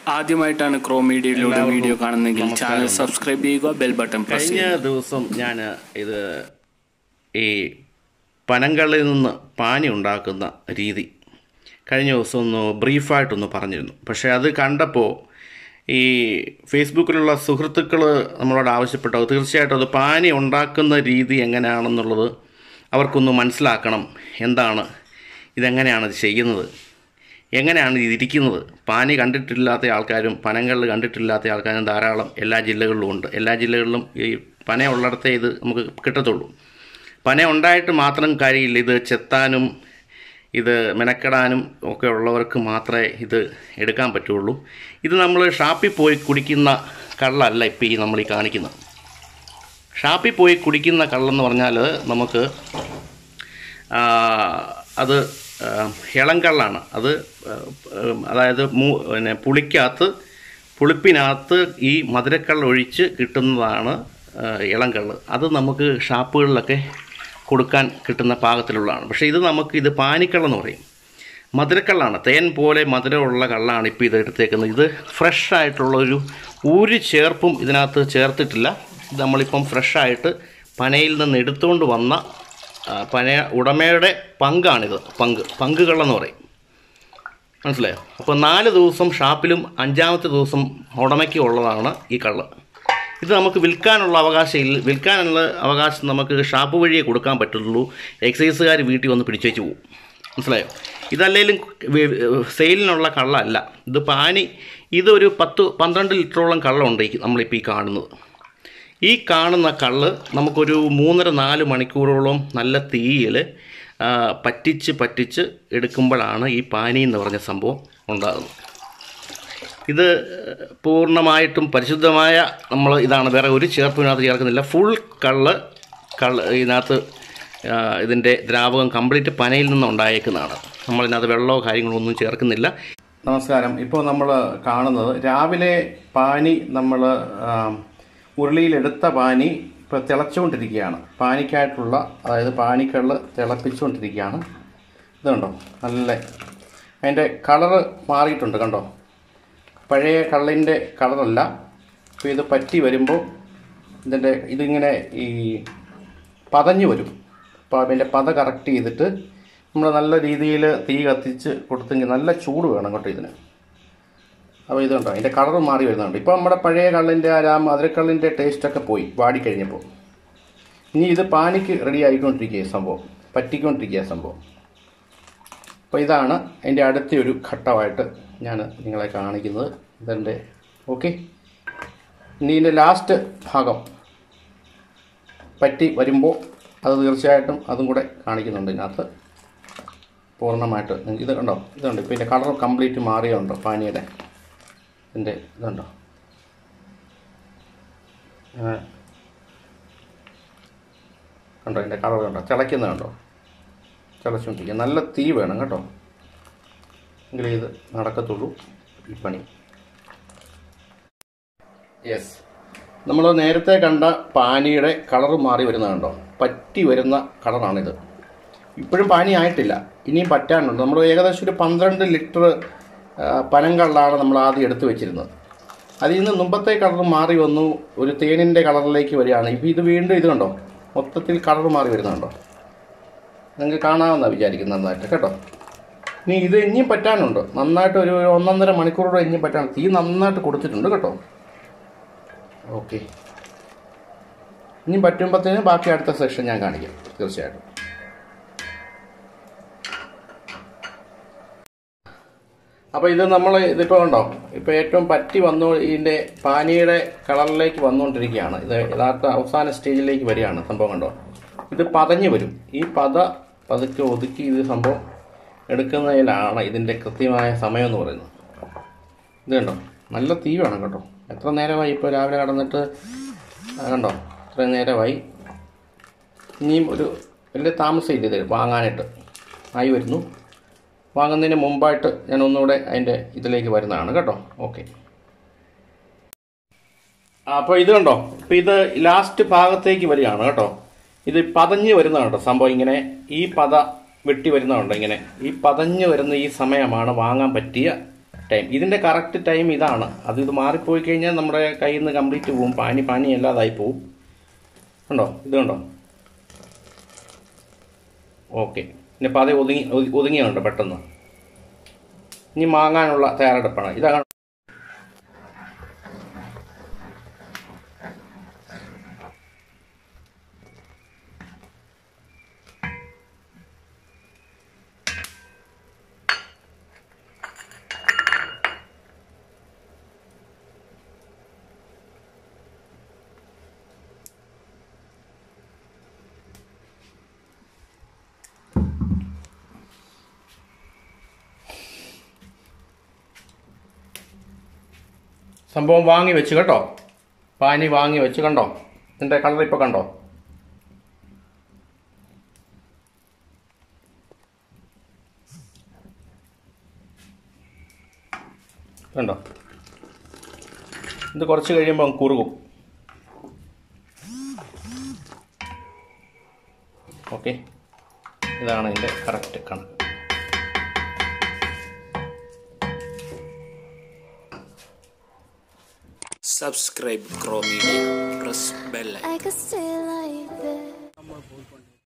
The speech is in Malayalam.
ആദ്യമായിട്ടാണ് ക്രോ മീഡിയയിലൂടെ എല്ലാവർക്കും വീഡിയോ കാണുന്നതെങ്കിൽ നമസ്കാരം. ചാനൽ സബ്സ്ക്രൈബ് ചെയ്യുക ബെൽ ബട്ടൺ പ്രസ് കഴിഞ്ഞ ചെയ്യുക ദിവസം ഞാൻ ഇത് ഈ പനങ്കളിൽ നിന്ന് പാനി ഉണ്ടാക്കുന്ന രീതി കഴിഞ്ഞ ദിവസം ഒന്ന് ബ്രീഫായിട്ടൊന്ന് പറഞ്ഞിരുന്നു പക്ഷേ അത് കണ്ടപ്പോൾ ഈ ഫേസ്ബുക്കിലുള്ള സുഹൃത്തുക്കൾ നമ്മളോട് ആവശ്യപ്പെട്ടു തീർച്ചയായിട്ടും അത് പാനി ഉണ്ടാക്കുന്ന രീതി എങ്ങനെയാണെന്നുള്ളത് അവർക്കൊന്ന് മനസ്സിലാക്കണം എന്താണ് ഇതെങ്ങനെയാണ് ഇത് ചെയ്യുന്നത് എങ്ങനെയാണ് ഇത് ഇരിക്കുന്നത് പാനി കണ്ടിട്ടില്ലാത്ത ആൾക്കാരും പനങ്ങളിൽ കണ്ടിട്ടില്ലാത്ത ആൾക്കാരും ധാരാളം എല്ലാ ജില്ലകളിലും ഉണ്ട് എല്ലാ ജില്ലകളിലും ഈ പന ഉള്ളിടത്തേ ഇത് നമുക്ക് കിട്ടത്തുള്ളൂ പന ഉണ്ടായിട്ട് മാത്രം കാര്യമില്ല ഇത് ചെത്താനും ഇത് മെനക്കെടാനും ഒക്കെ ഉള്ളവർക്ക് മാത്രമേ ഇത് എടുക്കാൻ പറ്റുള്ളൂ ഇത് നമ്മൾ ഷാപ്പിൽ പോയി കുടിക്കുന്ന കള്ളല്ല ഇപ്പോൾ ഈ നമ്മൾ ഈ കാണിക്കുന്നത് ഷാപ്പിൽ പോയി കുടിക്കുന്ന കള്ളെന്ന് പറഞ്ഞാൽ നമുക്ക് ആ, അത് ആ, ഇളം കള്ളാണ് അത് ആ, അതായത് മൂ പിന്നെ പുളിക്കകത്ത് പുളിപ്പിനകത്ത് ഈ മധുരക്കള്ള ഒഴിച്ച് കിട്ടുന്നതാണ് ആ, ഇളം കള്ള് അത് നമുക്ക് ഷാപ്പുകളിലൊക്കെ കൊടുക്കാൻ കിട്ടുന്ന പാകത്തിലുള്ളതാണ് പക്ഷേ ഇത് നമുക്ക് ഇത് പാനിക്കള്ളെന്ന് പറയും മധുരക്കള്ളാണ് തേൻ പോലെ മധുരമുള്ള കള്ളാണ് ഇപ്പോൾ ഇത് എടുത്തേക്കുന്നത് ഇത് ഫ്രഷ് ആയിട്ടുള്ള ഒരു ഒരു ചേർപ്പും ഇതിനകത്ത് ചേർത്തിട്ടില്ല ഇത് നമ്മളിപ്പം ഫ്രഷായിട്ട് പനയിൽ നിന്ന് എടുത്തുകൊണ്ട് വന്ന ആ, പന ഉടമയുടെ പങ്കാണിത് പങ്ക് പങ്ക് കള്ളെന്ന് പറയും മനസ്സിലായോ അപ്പോൾ നാല് ദിവസം ഷാപ്പിലും അഞ്ചാമത്തെ ദിവസം ഉടമയ്ക്ക് ഉള്ളതാണ് ഈ കള്ള് ഇത് നമുക്ക് വിൽക്കാനുള്ള അവകാശം ഇല്ല വിൽക്കാനുള്ള അവകാശം നമുക്ക് ഷാപ്പ് വഴിയേ കൊടുക്കാൻ പറ്റുള്ളൂ എക്സൈസുകാർ വീട്ടിൽ വന്ന് പിടിച്ചേച്ച് പോകും മനസ്സിലായോ ഇതല്ലേലും സെയിലിനുള്ള കള്ളല്ല ഇത് പാനി ഇതൊരു പത്ത് പന്ത്രണ്ട് ലിറ്ററോളം കള്ളുണ്ട് ഈ നമ്മളിപ്പോൾ ഈ കാണുന്നത് ഈ കാണുന്ന കള്ള് നമുക്കൊരു മൂന്നര നാല് മണിക്കൂറോളം നല്ല തീയിൽ ആ, പറ്റിച്ച് പറ്റിച്ച് എടുക്കുമ്പോഴാണ് ഈ പാനി എന്ന് പറഞ്ഞ സംഭവം ഉണ്ടാകുന്നത് ഇത് പൂർണ്ണമായിട്ടും പരിശുദ്ധമായ നമ്മൾ ഇതാണ് വേറെ ഒരു ചേർപ്പിനകത്ത് ചേർക്കുന്നില്ല ഫുൾ കള്ള് കള്ള് ഇതിനകത്ത് ആ, ഇതിൻ്റെ ദ്രാവകം കംപ്ലീറ്റ് പനയിൽ നിന്ന് ഉണ്ടായേക്കുന്നതാണ് നമ്മളിതിനകത്ത് വെള്ളമോ കാര്യങ്ങളോ ഒന്നും ചേർക്കുന്നില്ല നമസ്കാരം ഇപ്പോൾ നമ്മൾ കാണുന്നത് രാവിലെ പാനി നമ്മൾ ഉരുളിയിലെടുത്ത പാനി ഇപ്പോൾ തിളച്ചുകൊണ്ടിരിക്കുകയാണ് പാനിക്കായിട്ടുള്ള അതായത് പാനിക്കള്ള് തിളപ്പിച്ചുകൊണ്ടിരിക്കുകയാണ് ഇത് കണ്ടോ നല്ല അതിൻ്റെ കളറ് മാറിയിട്ടുണ്ട് കണ്ടോ പഴയ കള്ളിൻ്റെ കളറല്ല അപ്പോൾ ഇത് പറ്റി വരുമ്പോൾ ഇതിൻ്റെ ഇതിങ്ങനെ ഈ പതഞ്ഞു വരും അപ്പോൾ അതിൻ്റെ പത കറക്റ്റ് ചെയ്തിട്ട് നമ്മൾ നല്ല രീതിയിൽ തീ കത്തിച്ച് കൊടുത്തെങ്കിൽ നല്ല ചൂട് വേണം കേട്ടോ ഇതിന് അപ്പോൾ ഇതുണ്ടോ അതിൻ്റെ കളർ മാറി വരുന്നുണ്ട് ഇപ്പോൾ നമ്മുടെ പഴയ കള്ളിൻ്റെ ആ രാ- മധുരക്കള്ളിൻ്റെ ടേസ്റ്റൊക്കെ പോയി വാടിക്കഴിഞ്ഞപ്പോൾ ഇനി ഇത് പാനിക്ക് റെഡി ആയിക്കൊണ്ടിരിക്കുക ഈ സംഭവം പറ്റിക്കൊണ്ടിരിക്കുക ഈ സംഭവം അപ്പോൾ ഇതാണ് അതിൻ്റെ അടുത്ത ഒരു ഘട്ടമായിട്ട് ഞാൻ നിങ്ങളെ കാണിക്കുന്നത് ഇതെൻ്റെ ഓക്കെ ഇനി ഇതിൻ്റെ ലാസ്റ്റ് ഭാഗം പറ്റി വരുമ്പോൾ അത് തീർച്ചയായിട്ടും അതും കൂടെ കാണിക്കുന്നുണ്ട് ഇതിനകത്ത് പൂർണ്ണമായിട്ട് നിങ്ങൾക്ക് ഇത് കണ്ടോ ഇതുണ്ട് ഇപ്പോൾ ഇതിൻ്റെ കളർ കംപ്ലീറ്റ് മാറിയുണ്ടോ പാനിയുടെ ഇതിൻ്റെ ഇതുണ്ടോ ആ. കണ്ടോ ഇതിൻ്റെ കളർ കണ്ടോ തിളയ്ക്കുന്നത് കണ്ടോ തിളച്ചുകൊണ്ടിരിക്കുക നല്ല തീ വേണം കേട്ടോ എങ്കിലേ ഇത് നടക്കത്തുള്ളൂ ഈ പണി യെസ് നമ്മൾ നേരത്തെ കണ്ട പാനിയുടെ കളർ മാറി വരുന്നത് കണ്ടോ പറ്റി വരുന്ന കളറാണിത് ഇപ്പോഴും പാനി ആയിട്ടില്ല ഇനിയും പറ്റാനുണ്ട് നമ്മൾ ഏകദേശം ഒരു പന്ത്രണ്ട് ലിറ്റർ പനങ്കള്ളാണ് നമ്മൾ ആദ്യം എടുത്തു വെച്ചിരുന്നത് അതിൽ നിന്ന് മുമ്പത്തെ കളർ മാറി വന്നു ഒരു തേനിൻ്റെ കളറിലേക്ക് വരികയാണ് ഇപ്പോൾ ഇത് വീണ്ടും ഇത് കണ്ടോ മൊത്തത്തിൽ കളർ മാറി വരുന്നുണ്ടോ നിങ്ങൾക്ക് കാണാമെന്നാണ് വിചാരിക്കുന്നത് നന്നായിട്ട് കേട്ടോ ഇനി ഇത് ഇനിയും പറ്റാനുണ്ട് നന്നായിട്ട് ഒരു ഒന്നൊന്നര മണിക്കൂറോടെ ഇനിയും പറ്റാനുണ്ട് തീ നന്നായിട്ട് കൊടുത്തിട്ടുണ്ട് കേട്ടോ ഓക്കെ ഇനിയും പറ്റുമ്പോഴത്തേനും ബാക്കി അടുത്ത സെക്ഷൻ ഞാൻ കാണിക്കാം തീർച്ചയായിട്ടും അപ്പോൾ ഇത് നമ്മൾ ഇതിപ്പോൾ ഉണ്ടോ ഇപ്പോൾ ഏറ്റവും പറ്റി വന്നു ഇതിൻ്റെ പാനിയുടെ കളറിലേക്ക് വന്നുകൊണ്ടിരിക്കുകയാണ് ഇത് യഥാർത്ഥ അവസാന സ്റ്റേജിലേക്ക് വരികയാണ് സംഭവം കണ്ടോ ഇത് പതഞ്ഞു വരും ഈ പത പതുക്കെ ഒതുക്കി ഇത് സംഭവം എടുക്കുന്നതിലാണ് ഇതിൻ്റെ കൃത്യമായ സമയം എന്ന് പറയുന്നത് ഇത് കണ്ടോ നല്ല തീ വേണം കേട്ടോ എത്ര നേരമായി ഇപ്പോൾ രാവിലെ കടന്നിട്ട് ആ, കണ്ടോ ഇത്രയും നേരമായി ഇനിയും ഒരു വലിയ താമസമില്ല ഇത് വാങ്ങാനായിട്ട് ആയി വരുന്നു വാങ്ങുന്നതിന് മുമ്പായിട്ട് ഞാൻ ഒന്നുകൂടെ അതിൻ്റെ ഇതിലേക്ക് വരുന്നതാണ് കേട്ടോ ഓക്കെ അപ്പോൾ ഇത് കണ്ടോ ഇപ്പം ഇത് ലാസ്റ്റ് ഭാഗത്തേക്ക് വരികയാണ് കേട്ടോ ഇത് പതഞ്ഞ് വരുന്ന കേട്ടോ സംഭവം ഇങ്ങനെ ഈ പത വെട്ടി വരുന്നതുണ്ട് ഇങ്ങനെ ഈ പതഞ്ഞ് വരുന്ന ഈ സമയമാണ് വാങ്ങാൻ പറ്റിയ ടൈം ഇതിൻ്റെ കറക്റ്റ് ടൈം ഇതാണ് അത് ഇത് മാറിപ്പോയി കഴിഞ്ഞാൽ നമ്മുടെ കയ്യിൽ നിന്ന് കംപ്ലീറ്റ് പോകും പാനി പാനി അല്ലാതായി പോവും ഉണ്ടോ ഇത് കണ്ടോ ഓക്കെ ഇനിയിപ്പോൾ അതേ ഒതുങ്ങി ഒതു- ഒതുങ്ങിയുണ്ട് പെട്ടെന്ന് ഇനി മാങ്ങാനുള്ള തയ്യാറെടുപ്പാണ് ഇതാണ് സംഭവം വാങ്ങി വെച്ച് കേട്ടോ പാനി വാങ്ങി വെച്ച് കണ്ടോ ഇതിൻ്റെ കളർ ഇപ്പോൾ കണ്ടോ കണ്ടോ ഇത് കുറച്ച് കഴിയുമ്പോൾ അങ്ങ് കുറുകും ഓക്കെ ഇതാണ് ഇതിൻ്റെ കറക്റ്റ് കണക്ക് Subscribe Crow Media. Press bell icon. I could stay